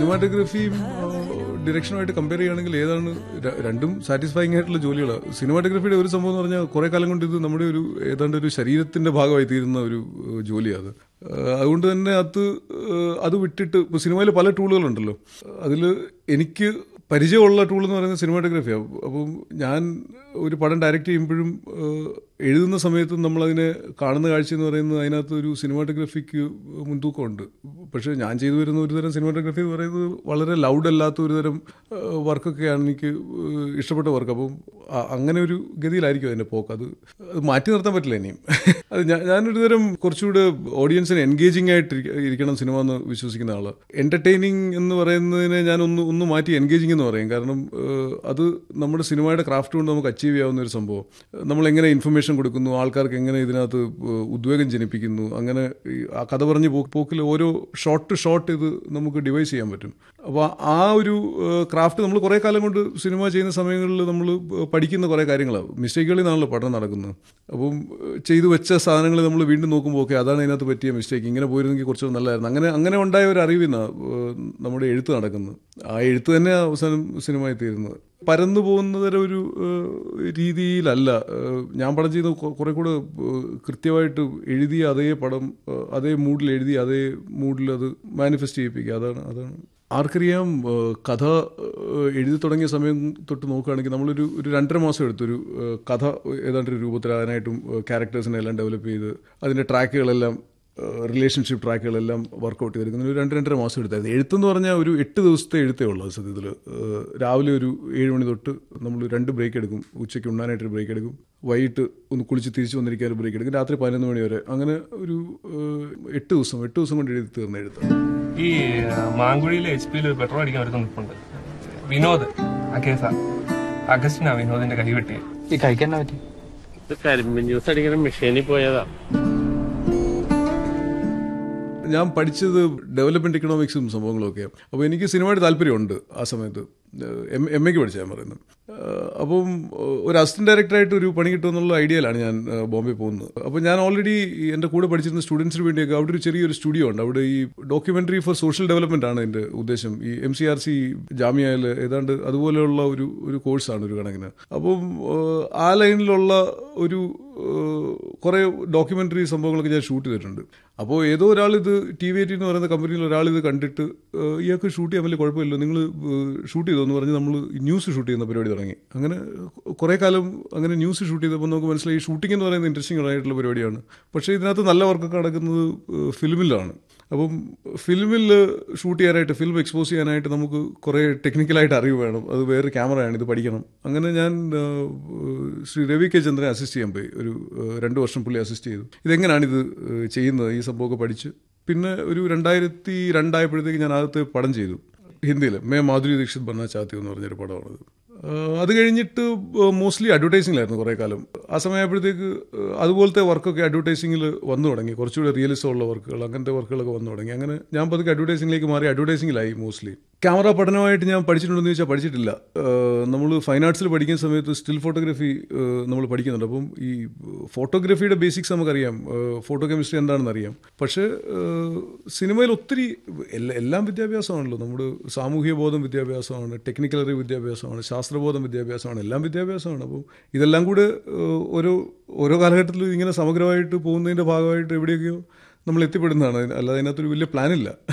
സിനിമാറ്റോഗ്രഫിയും ഡിറക്ഷനുമായിട്ട് compare ചെയ്യുകയാണെങ്കിൽ ഏതാണ് ര- രണ്ടും സാറ്റിസ്ഫൈങ് ആയിട്ടുള്ള ജോലികളാണ് സിനിമാറ്റോഗ്രഫിയുടെ ഒരു സംഭവം എന്ന് പറഞ്ഞാൽ കുറെ കാലം കൊണ്ട് ഇത് നമ്മുടെ ഒരു ഏതാണ്ട് ഒരു ശരീരത്തിന്റെ ഭാഗമായി തീരുന്ന ഒരു ഏഹ്, ജോലിയാണ് അത് ഏഹ്, അതുകൊണ്ട് തന്നെ അത് ഏഹ്, അത് വിട്ടിട്ട് ഇപ്പോൾ സിനിമയിൽ പല ടൂളുകളുണ്ടല്ലോ അതിൽ എനിക്ക് പരിചയമുള്ള ടൂൾ എന്ന് പറയുന്നത് സിനിമാറ്റോഗ്രഫിയാണ് അപ്പം ഞാൻ ഒരു പടം ഡയറക്റ്റ് ചെയ്യുമ്പോഴും ഏഹ്, എഴുതുന്ന സമയത്തും നമ്മളതിനെ കാണുന്ന കാഴ്ച എന്ന് പറയുന്നത് അതിനകത്ത് ഒരു സിനിമാറ്റോഗ്രഫിക്ക് മുൻതൂക്കമുണ്ട് പക്ഷേ ഞാൻ ചെയ്തു വരുന്ന ഒരു തരം സിനിമാറ്റോഗ്രഫി എന്ന് പറയുന്നത് വളരെ ലൗഡ് അല്ലാത്ത ഒരു തരം ഏഹ്, വർക്കൊക്കെയാണ് എനിക്ക് ഏഹ്, ഇഷ്ടപ്പെട്ട വർക്ക് അപ്പം അ- അങ്ങനെ ഒരു ഗതിയിലായിരിക്കും അതിൻ്റെ പോക്ക് അത് അത് മാറ്റി നിർത്താൻ പറ്റില്ല ഇനിയും അത് ഞാൻ ഞാനൊരു തരം കുറച്ചുകൂടെ ഓഡിയൻസിന് എൻഗേജിങ് ആയിട്ട് ഇരിക്ക- ഇരിക്കണം സിനിമ എന്ന് വിശ്വസിക്കുന്ന ആള് എന്റർടൈനിങ് എന്ന് പറയുന്നതിനെ ഞാൻ ഒന്ന് ഒന്ന് മാറ്റി എൻഗേജിങ് എന്ന് പറയും കാരണം ഏഹ്, അത് നമ്മുടെ സിനിമയുടെ ക്രാഫ്റ്റ് കൊണ്ട് നമുക്ക് അച്ചീവ് ചെയ്യാവുന്ന ഒരു സംഭവം നമ്മൾ എങ്ങനെ ഇൻഫർമേഷൻ കൊടുക്കുന്നു ആൾക്കാർക്ക് എങ്ങനെ ഇതിനകത്ത് ഏഹ്, ഉദ്വേഗം ജനിപ്പിക്കുന്നു അങ്ങനെ ഈ ആ കഥ പറഞ്ഞ് പോ- പോക്കിൽ ഓരോ ഷോട്ട് ടു ഷോട്ട് ഇത് നമുക്ക് ഡിവൈസ് ചെയ്യാൻ പറ്റും അപ്പോൾ ആ ഒരു ക്രാഫ്റ്റ് നമ്മൾ കുറേ കാലം കൊണ്ട് സിനിമ ചെയ്യുന്ന സമയങ്ങളിൽ നമ്മൾ പഠിക്കുന്ന കുറേ കാര്യങ്ങളാണ് മിസ്റ്റേക്കുകളിൽ നിന്നാണല്ലോ പഠനം നടക്കുന്നത് അപ്പം ഏഹ്, ചെയ്തു വെച്ച സാധനങ്ങൾ നമ്മൾ വീണ്ടും നോക്കുമ്പോൾ ഓക്കെ അതാണ് ഇതിനകത്ത് പറ്റിയ മിസ്റ്റേക്ക് ഇങ്ങനെ പോയിരുന്നെങ്കിൽ കുറച്ചുകൂടെ നല്ലതായിരുന്നു അങ്ങനെ അങ്ങനെ ഉണ്ടായ ഒരു അറിവിൽ നിന്നാണ് നമ്മുടെ എഴുത്ത് നടക്കുന്നത് ആ എഴുത്ത് തന്നെ അവസാനം സിനിമയായി തീരുന്നത് പരന്നു പോകുന്ന തരം ഒരു ഏഹ്, രീതിയിലല്ല ഏഹ്, ഞാൻ പടം ചെയ്ത് കൊ- കുറെ കൂടെ ഏഹ്, കൃത്യമായിട്ട് എഴുതിയ അതേ പടം ഏഹ്, അതേ മൂഡിൽ എഴുതി അതേ മൂഡിൽ അത് മാനിഫെസ്റ്റ് ചെയ്യിപ്പിക്കുക അതാണ് അതാണ് ആർക്കറിയാം ഏഹ്, കഥ ഏഹ്, എഴുതി തുടങ്ങിയ സമയം തൊട്ട് നോക്കുകയാണെങ്കിൽ നമ്മളൊരു ഒരു രണ്ടര മാസം എടുത്തൊരു ഏഹ്, കഥ ഏതാണ്ട് ഒരു രൂപത്തിലാകാനായിട്ടും ക്യാരക്ടേഴ്സിനെ എല്ലാം ഡെവലപ്പ് ചെയ്ത് അതിൻ്റെ ട്രാക്കുകളെല്ലാം റിലേഷൻഷിപ്പ് ട്രാക്കുകളെല്ലാം വർക്കൗട്ട് ചെയ്തെടുക്കുന്ന ഒരു രണ്ട് രണ്ടര മാസം എടുത്തായിരുന്നു എഴുത്തെന്ന് പറഞ്ഞാൽ ഒരു എട്ട് ദിവസത്തെ എഴുത്തേ ഉള്ളൂ സത്യത്തിൽ രാവിലെ ഒരു ഏഴ് മണി തൊട്ട് നമ്മൾ രണ്ട് ബ്രേക്ക് എടുക്കും ഉച്ചയ്ക്ക് ഉണ്ണാനായിട്ടൊരു ബ്രേക്ക് എടുക്കും വൈകിട്ട് ഒന്ന് കുളിച്ച് തിരിച്ച് വന്നിരിക്കാൻ ഒരു ബ്രേക്ക് എടുക്കും രാത്രി പതിനൊന്ന് മണി വരെ അങ്ങനെ ഒരു ഏഹ്, എട്ട് ദിവസം എട്ട് ദിവസം കൊണ്ട് എഴുതി തീർന്ന എഴുത്താണ് ഈ മാങ്കുഴിയിലെ എച്ച് പിയിൽ പെട്രോൾ അടിക്കാൻ ഒരുത്തം നിൽപ്പുണ്ട് വിനോദ് ആ കേസാ അഗസ്റ്റിനാ വിനോദിന്റെ കൈ വെട്ടി ഈ കഴിക്കാൻ പറ്റി ഇത് കരിമ്പിൻ ജ്യൂസ് അടിക്കുന്ന മെഷീനിൽ പോയതാ ഞാൻ പഠിച്ചത് ഡെവലപ്മെന്റ് ഇക്കണോമിക്സും സംഭവങ്ങളും ഒക്കെയാണ് അപ്പോൾ എനിക്ക് സിനിമയുടെ താല്പര്യമുണ്ട് ആ സമയത്ത് എം എം എക്ക് പഠിച്ച ഞാൻ പറയുന്നത് ഏഹ് അപ്പം ഏഹ് ഒരു അസിസ്റ്റന്റ് ഡയറക്ടറായിട്ട് ഒരു പണി കിട്ടുമെന്നുള്ള ഐഡിയയിലാണ് ഞാൻ ഏഹ് ബോംബെ പോകുന്നത് അപ്പോൾ ഞാൻ ഓൾറെഡി എൻ്റെ കൂടെ പഠിച്ചിരുന്ന സ്റ്റുഡൻസിന് വേണ്ടിയൊക്കെ അവിടെ ഒരു ചെറിയൊരു സ്റ്റുഡിയോ ഉണ്ട് അവിടെ ഈ ഡോക്യുമെന്ററി ഫോർ സോഷ്യൽ ഡെവലപ്മെന്റ് ആണ് എൻ്റെ ഉദ്ദേശം ഈ എം സി ആർ സി ജാമ്യയിൽ ഏതാണ്ട് അതുപോലെയുള്ള ഒരു ഒരു കോഴ്സാണ് ഒരു കണക്കിന് അപ്പം ഏഹ് ആ ലൈനിലുള്ള ഒരു കുറേ ഡോക്യുമെന്ററി സംഭവങ്ങളൊക്കെ ഞാൻ ഷൂട്ട് ചെയ്തിട്ടുണ്ട് അപ്പോൾ ഏതോ ഒരാൾ ഇത് ടി വി എയ്റ്റി എന്ന് പറയുന്ന കമ്പനിയിൽ ഒരാൾ ഇത് കണ്ടിട്ട് ഏഹ് ഇയാൾക്ക് ഷൂട്ട് ചെയ്യാൻ വലിയ കുഴപ്പമില്ല നിങ്ങൾ ഷൂട്ട് ചെയ്തോ എന്ന് പറഞ്ഞ് നമ്മൾ ന്യൂസ് ഷൂട്ട് ചെയ്യുന്ന പരിപാടി തുടങ്ങി അങ്ങനെ കുറേ കാലം അങ്ങനെ ന്യൂസ് ഷൂട്ട് ചെയ്തപ്പോൾ നമുക്ക് മനസ്സിലായി ഷൂട്ടിംഗ് എന്ന് പറയുന്നത് ഇൻട്രസ്റ്റിംഗ് ആയിട്ടുള്ള പരിപാടിയാണ് പക്ഷേ ഇതിനകത്ത് നല്ല വർക്കൊക്കെ നടക്കുന്നത് ഏഹ് ഫിലിമിലാണ് അപ്പം ഫിലിമിൽ ഷൂട്ട് ചെയ്യാനായിട്ട് ഫിലിം എക്സ്പോസ് ചെയ്യാനായിട്ട് നമുക്ക് കുറേ ടെക്നിക്കലായിട്ട് അറിവ് വേണം അത് വേറെ ക്യാമറയാണ് ഇത് പഠിക്കണം അങ്ങനെ ഞാൻ ആ, ശ്രീ രവി കെ ചന്ദ്രനെ അസിസ്റ്റ് ചെയ്യാൻ പോയി ഒരു ആ, രണ്ട് വർഷം പുള്ളി അസിസ്റ്റ് ചെയ്തു ഇതെങ്ങനെയാണ് ഇത് ആ, ചെയ്യുന്നത് ഈ സംഭവമൊക്കെ പഠിച്ച് പിന്നെ ഒരു രണ്ടായിരത്തി രണ്ടായപ്പോഴത്തേക്ക് ഞാൻ ആദ്യത്തെ പടം ചെയ്തു ഹിന്ദിയിൽ മേ മാധുരി ദീക്ഷിത് ബന്ന ചാത്തി എന്ന് പറഞ്ഞൊരു പടമാണത് ആഹ് അത് കഴിഞ്ഞിട്ട് മോസ്റ്റ്ലി അഡ്വർടൈസിംഗിലായിരുന്നു കുറേ കാലം ആ സമയമായപ്പോഴത്തേക്ക് ആഹ് അതുപോലത്തെ വർക്കൊക്കെ അഡ്വർടൈസിംഗിൽ വന്നു തുടങ്ങി കുറച്ചുകൂടെ റിയലിസം ഉള്ള വർക്കുകൾ അങ്ങനത്തെ വർക്കുകളൊക്കെ വന്നു തുടങ്ങി അങ്ങനെ ഞാൻ പതുക്കെ അഡ്വർടൈസിംഗിലേക്ക് മാറി അഡ്വർടൈസിംഗിലായി മോസ്റ്റ്ലി ക്യാമറ പഠനമായിട്ട് ഞാൻ പഠിച്ചിട്ടുണ്ടെന്ന് ചോദിച്ചാൽ പഠിച്ചിട്ടില്ല നമ്മൾ ഫൈൻ ആർട്സിൽ പഠിക്കുന്ന സമയത്ത് സ്റ്റിൽ ഫോട്ടോഗ്രാഫി നമ്മൾ പഠിക്കുന്നുണ്ട് അപ്പം ഈ ഫോട്ടോഗ്രാഫിയുടെ ബേസിക്സ് നമുക്കറിയാം ഫോട്ടോ കെമിസ്ട്രി എന്താണെന്ന് അറിയാം പക്ഷേ ഏഹ് സിനിമയിൽ ഒത്തിരി എല്ലാ- എല്ലാം വിദ്യാഭ്യാസമാണല്ലോ നമ്മുടെ സാമൂഹിക ബോധം വിദ്യാഭ്യാസമാണ് ടെക്നിക്കൽ അറിവ് വിദ്യാഭ്യാസമാണ് ശാസ്ത്രബോധം വിദ്യാഭ്യാസമാണ് എല്ലാം വിദ്യാഭ്യാസമാണ് അപ്പോൾ ഇതെല്ലാം കൂടെ ഏഹ് ഓരോ ഓരോ കാലഘട്ടത്തിലും ഇങ്ങനെ സമഗ്രമായിട്ട് പോകുന്നതിൻ്റെ ഭാഗമായിട്ട് എവിടെയൊക്കെയോ നമ്മൾ എത്തിപ്പെടുന്നതാണ് അല്ലാതെ അതിനകത്തൊരു വലിയ പ്ലാനില്ല